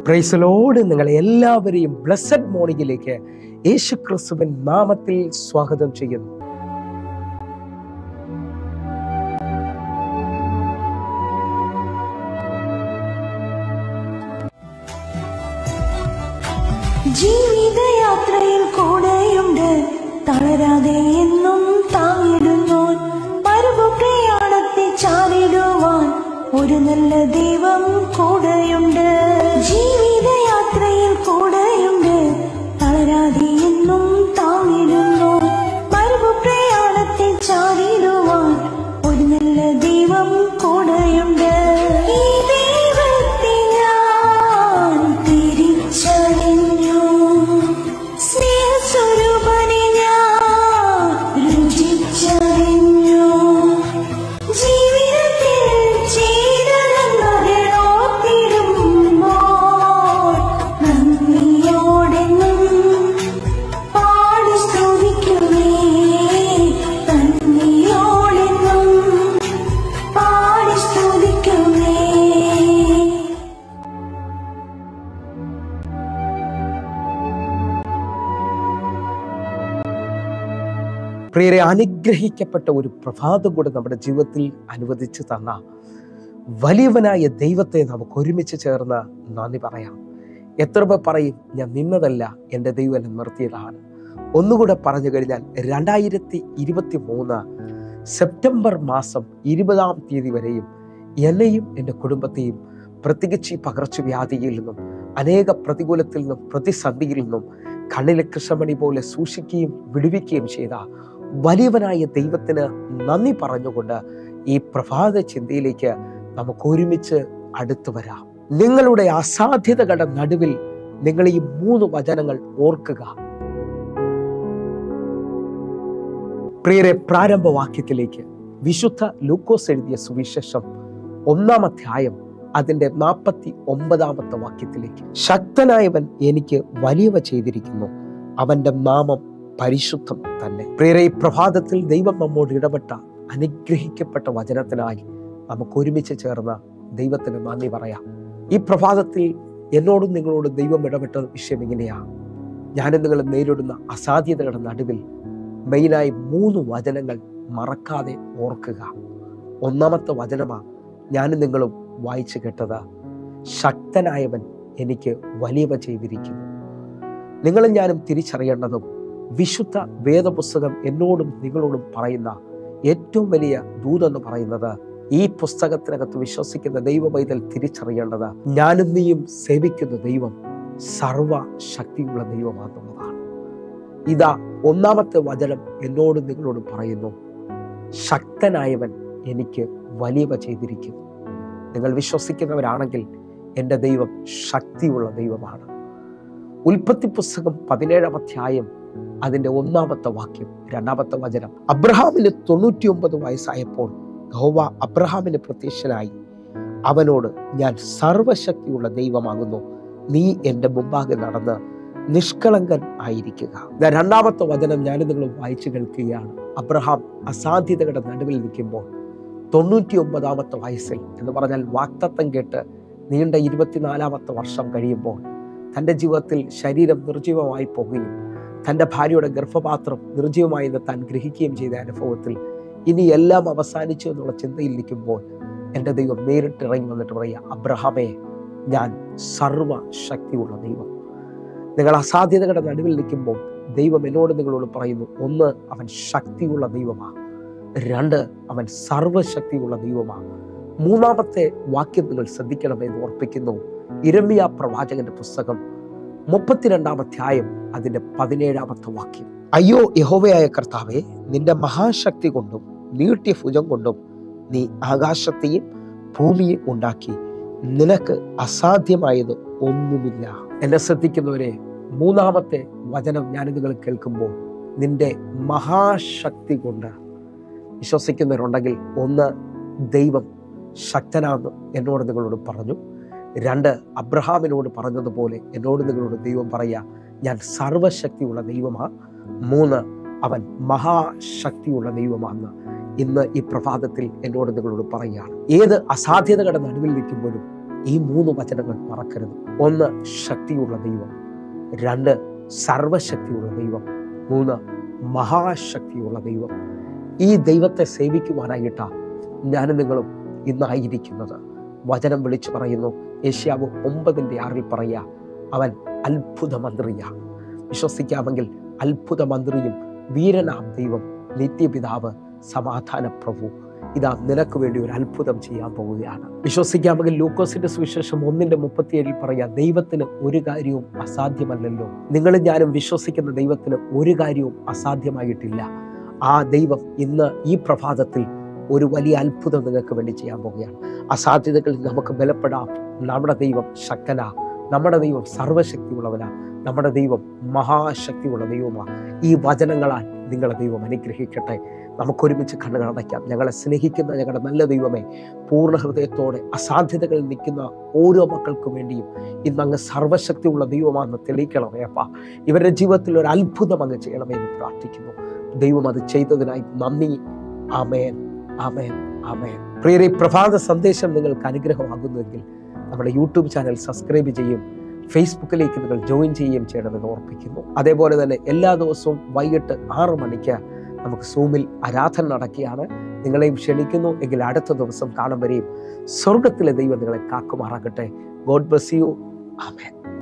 പ്രൈസലോട് നിങ്ങളെ എല്ലാവരെയും ബ്ലസ്സഡ് മോർണിംഗിലേക്ക് യേശു ക്രിസ്തുവിൻ നാമത്തിൽ സ്വാഗതം ചെയ്യുന്നു ജീവിതയാത്രയിൽ കൂടെയുണ്ട് തളരാതെ എന്നും താങ്ങിടുന്നു പരുവ പ്രയാണത്തെ ചാടിടുവാൻ ഒരു നല്ല ദൈവം കൂടെയുണ്ട് ജീവിതയാത്രയിൽ കൂടെയുണ്ട് തളരാതെ എന്നും താങ്ങിടുന്നു പരുവ പ്രയാണത്തെ ചാടിടുവാൻ ഒരു നല്ല ദൈവം കൂടെയുണ്ട് ഈ ദൈവത്തെ ഞാൻ തിരിച്ചറിഞ്ഞു സ്നേഹസ്വരൂപനെ ഞാൻ രുചിച്ചറിഞ്ഞു ജീവിതത്തിൽ ചെയ്ത നന്മകളോർത്തിടുമ്പോൾ നന്ദിയോടെന്നും പാടി സ്തുതിക്കുമേ നന്ദിയോടെന്നും പാടി സ്തുതിക്കുമേ പ്രിയരെ അനുഗ്രഹിക്കപ്പെട്ട ഒരു പ്രഭാതം കൂടെ നമ്മുടെ ജീവിതത്തിൽ അനുവദിച്ചു തന്ന വലിയവനായ ദൈവത്തെ നമുക്ക് ഒരുമിച്ച് ചേർന്ന് നന്ദി പറയാം എത്ര പേർ പറയും ഞാൻ നിന്നതല്ല എൻ്റെ ദൈവം എന്നെ നിർത്തിയതാണ് ഒന്നുകൂടെ പറഞ്ഞു കഴിഞ്ഞാൽ രണ്ടായിരത്തി ഇരുപത്തി മൂന്ന് സെപ്റ്റംബർ മാസം ഇരുപതാം തീയതി വരെയും എന്നെയും എൻ്റെ കുടുംബത്തെയും പ്രത്യേകിച്ച് ഈ പകർച്ചവ്യാധിയിൽ നിന്നും അനേക പ്രതികൂലത്തിൽ നിന്നും പ്രതിസന്ധിയിൽ നിന്നും കണ്ണിലെ കൃഷ്ണമണി പോലെ സൂക്ഷിക്കുകയും വിടുവിക്കുകയും ചെയ്ത വലിയവനായ ദൈവത്തിന് നന്ദി പറഞ്ഞുകൊണ്ട് ഈ പ്രഭാത ചിന്തയിലേക്ക് നമുക്ക് ഒരുമിച്ച് അടുത്തു വരാം നിങ്ങളുടെ അസാധ്യതകളുടെ നടുവിൽ നിങ്ങൾ ഈ മൂന്ന് വചനങ്ങൾ ഓർക്കുക പ്രിയരെ പ്രാരംഭ വാക്യത്തിലേക്ക് വിശുദ്ധ ലൂക്കോസ് എഴുതിയ സുവിശേഷം ഒന്നാം അധ്യായം അതിന്റെ നാൽപ്പത്തി ഒമ്പതാമത്തെ വാക്യത്തിലേക്ക് ശക്തനായവൻ എനിക്ക് വലിയവ ചെയ്തിരിക്കുന്നു അവന്റെ നാമം പരിശുദ്ധം തന്നെ പ്രിയരെ ഈ പ്രഭാതത്തിൽ ദൈവം നമ്മോട് ഇടപെട്ട അനുഗ്രഹിക്കപ്പെട്ട വചനത്തിനായി നമുക്ക് ഒരുമിച്ച് ചേർന്ന് ദൈവത്തിന് നന്ദി പറയാം ഈ പ്രഭാതത്തിൽ എന്നോടും നിങ്ങളോടും ദൈവം ഇടപെട്ട വിഷയം ഇങ്ങനെയാണ് ഞാനും നിങ്ങൾ നേരിടുന്ന അസാധ്യതകളുടെ നടുവിൽ മെയിനായി മൂന്ന് വചനങ്ങൾ മറക്കാതെ ഓർക്കുക ഒന്നാമത്തെ വചനമാണ് ഞാനും നിങ്ങളും വായിച്ചു കേട്ടത് ശക്തനായവൻ എനിക്ക് വലിയവ ചെയ്തിരിക്കുന്നു നിങ്ങളും ഞാനും തിരിച്ചറിയേണ്ടതും വിശുദ്ധ വേദപുസ്തകം എന്നോടും നിങ്ങളോടും പറയുന്ന ഏറ്റവും വലിയ ദൂതെന്ന് പറയുന്നത് ഈ പുസ്തകത്തിനകത്ത് വിശ്വസിക്കുന്ന ദൈവ പൈതൽ തിരിച്ചറിയേണ്ടത് ഞാനും നീയും സേവിക്കുന്ന ദൈവം സർവ ശക്തിയുള്ള ദൈവമാണെന്നുള്ളതാണ് ഇതാ ഒന്നാമത്തെ വചനം എന്നോടും നിങ്ങളോടും പറയുന്നു ശക്തനായവൻ എനിക്ക് വലിയവ ചെയ്തിരിക്കുന്നു നിങ്ങൾ വിശ്വസിക്കുന്നവരാണെങ്കിൽ എൻ്റെ ദൈവം ശക്തിയുള്ള ദൈവമാണ് ഉൽപ്പത്തി പുസ്തകം പതിനേഴാം അധ്യായം അതിൻ്റെ ഒന്നാമത്തെ വാക്യം രണ്ടാമത്തെ വചനം അബ്രഹാമിന് തൊണ്ണൂറ്റി ഒമ്പത് വയസ്സായപ്പോൾ യഹോവ അബ്രഹാമിന് പ്രത്യക്ഷനായി അവനോട് ഞാൻ സർവശക്തിയുള്ള ദൈവമാകുന്നു നീ എൻ്റെ മുമ്പാകെ നടന്ന് നിഷ്കളങ്കൻ ആയിരിക്കുക ദാ രണ്ടാമത്തെ വചനം ഞാൻ നിങ്ങൾ വായിച്ചു കേൾക്കുകയാണ് അബ്രഹാം അസാധ്യതകളുടെ നടുവിൽ നിൽക്കുമ്പോൾ തൊണ്ണൂറ്റി ഒമ്പതാമത്തെ വയസ്സിൽ എന്ന് പറഞ്ഞാൽ വാക്തത്വം കേട്ട് നീണ്ട ഇരുപത്തിനാലാമത്തെ വർഷം കഴിയുമ്പോൾ തൻ്റെ ജീവിതത്തിൽ ശരീരം നിർജീവമായി പോകുകയും തൻ്റെ ഭാര്യയുടെ ഗർഭപാത്രം നിർജീവമായി എന്ന് താൻ ഗ്രഹിക്കുകയും ചെയ്ത അനുഭവത്തിൽ ഇനി എല്ലാം അവസാനിച്ചു എന്നുള്ള ചിന്തയിൽ നിൽക്കുമ്പോൾ എൻ്റെ ദൈവം നേരിട്ട് ഇറങ്ങി വന്നിട്ട് പറയുക അബ്രഹാമേ ഞാൻ സർവ ശക്തിയുള്ള ദൈവം നിങ്ങൾ അസാധ്യതകളുടെ നടുവിൽ നിൽക്കുമ്പോൾ ദൈവം എന്നോട് നിങ്ങളോട് പറയുന്നു ഒന്ന് അവൻ ശക്തിയുള്ള ദൈവമാണ് രണ്ട് അവൻ സർവശക്തിയുള്ള ദൈവമാണ് മൂന്നാമത്തെ വാക്യം നിങ്ങൾ ശ്രദ്ധിക്കണമെന്ന് ഓർപ്പിക്കുന്നു ഇരമ്യ പ്രവാചകന്റെ പുസ്തകം മുപ്പത്തിരണ്ടാം അധ്യായം അതിന്റെ പതിനേഴാമത്തെ വാക്യം അയ്യോ യഹോവയായ കർത്താവെ നിന്റെ മഹാശക്തി കൊണ്ടും നീട്ടിയ ഭുജം കൊണ്ടും നീ ആകാശത്തെയും ഭൂമിയും ഉണ്ടാക്കി നിനക്ക് അസാധ്യമായത് ഒന്നുമില്ല എന്നെ ശ്രദ്ധിക്കുന്നവരെ മൂന്നാമത്തെ വചനം ഞാൻ നിങ്ങൾ കേൾക്കുമ്പോൾ നിന്റെ മഹാശക്തി കൊണ്ട് വിശ്വസിക്കുന്നവരുണ്ടെങ്കിൽ ഒന്ന് ദൈവം ശക്തനാണെന്ന് എന്നോട് നിങ്ങളോട് പറഞ്ഞു രണ്ട് അബ്രഹാമിനോട് പറഞ്ഞതുപോലെ എന്നോട് നിങ്ങളോട് ദൈവം പറയുക ഞാൻ സർവശക്തിയുള്ള ദൈവമാ മൂന്ന് അവൻ മഹാശക്തിയുള്ള ദൈവമാണെന്ന് ഇന്ന് ഈ പ്രഭാതത്തിൽ എന്നോട് നിങ്ങളോട് പറയുകയാണ് ഏത് അസാധ്യതകളുടെ നടുവിൽ നിൽക്കുമ്പോഴും ഈ മൂന്ന് വചനങ്ങൾ മറക്കരുത് ഒന്ന് ശക്തിയുള്ള ദൈവം രണ്ട് സർവശക്തിയുള്ള ദൈവം മൂന്ന് മഹാശക്തിയുള്ള ദൈവം ഈ ദൈവത്തെ സേവിക്കുവാനായിട്ടാ ഞാനും നിങ്ങളും ഇന്നായിരിക്കുന്നത് വചനം വിളിച്ചു പറയുന്നു ഏഷ്യാവ് ഒമ്പതിൻ്റെ ആറിൽ പറയുക അവൻ അത്ഭുത മന്ത്രിയാണ് വിശ്വസിക്കാമെങ്കിൽ അത്ഭുത മന്ത്രിയും വീരനാം ദൈവം നിത്യപിതാവ് സമാധാന പ്രഭു ഇതാ നിനക്ക് വേണ്ടി ഒരു അത്ഭുതം ചെയ്യാൻ പോവുകയാണ് വിശ്വസിക്കാമെങ്കിൽ ലൂക്കോസിന്റെ സുവിശേഷം ഒന്നിന്റെ മുപ്പത്തിയേഴിൽ പറയാ ദൈവത്തിന് ഒരു കാര്യവും അസാധ്യമല്ലല്ലോ നിങ്ങളും ഞാനും വിശ്വസിക്കുന്ന ദൈവത്തിന് ഒരു കാര്യവും അസാധ്യമായിട്ടില്ല ആ ദൈവം ഇന്ന് ഈ പ്രഭാതത്തിൽ ഒരു വലിയ അത്ഭുതം നിങ്ങൾക്ക് വേണ്ടി ചെയ്യാൻ പോവുകയാണ് അസാധ്യതകളിൽ നമുക്ക് ബലപ്പെടാം നമ്മുടെ ദൈവം ശക്തനാ നമ്മുടെ ദൈവം സർവശക്തിയുള്ളവനാ നമ്മുടെ ദൈവം മഹാശക്തിയുള്ള ദൈവമാണ് ഈ വചനങ്ങളാൽ നിങ്ങളെ ദൈവം അനുഗ്രഹിക്കട്ടെ നമുക്കൊരുമിച്ച് കണ്ണുകൾ അടയ്ക്കാം ഞങ്ങളെ സ്നേഹിക്കുന്ന ഞങ്ങളുടെ നല്ല ദൈവമേ പൂർണ്ണ ഹൃദയത്തോടെ അസാധ്യതകളിൽ നിൽക്കുന്ന ഓരോ മക്കൾക്കും വേണ്ടിയും ഇന്ന് അങ്ങ് സർവശക്തിയുള്ള ദൈവമാണെന്ന് തെളിയിക്കണമേ അപ്പ ഇവരുടെ ജീവിതത്തിൽ ഒരു അത്ഭുതം അങ്ങ് ചെയ്യണമേ എന്ന് പ്രാർത്ഥിക്കുന്നു ദൈവം അത് ചെയ്തതിനായി നന്ദി ആമേൻ ആമേൻ ആമേൻ പ്രിയരെ ഈ പ്രഭാത സന്ദേശം നിങ്ങൾക്ക് അനുഗ്രഹമാകുന്നുവെങ്കിൽ നമ്മുടെ യൂട്യൂബ് ചാനൽ സബ്സ്ക്രൈബ് ചെയ്യും ഫേസ്ബുക്കിലേക്ക് നിങ്ങൾ ജോയിൻ ചെയ്യുകയും ചെയ്യണമെന്ന് ഓർപ്പിക്കുന്നു അതേപോലെ തന്നെ എല്ലാ ദിവസവും വൈകിട്ട് ആറ് മണിക്ക് നമുക്ക് സൂമിൽ ആരാധന നടക്കുകയാണ് നിങ്ങളെയും ക്ഷണിക്കുന്നു എങ്കിൽ അടുത്ത ദിവസം കാണും വരെയും സ്വർഗത്തിലെ ദൈവം നിങ്ങളെ കാക്കുമാറാകട്ടെ ഗോഡ് ബ്ലസ് യു ആമേൻ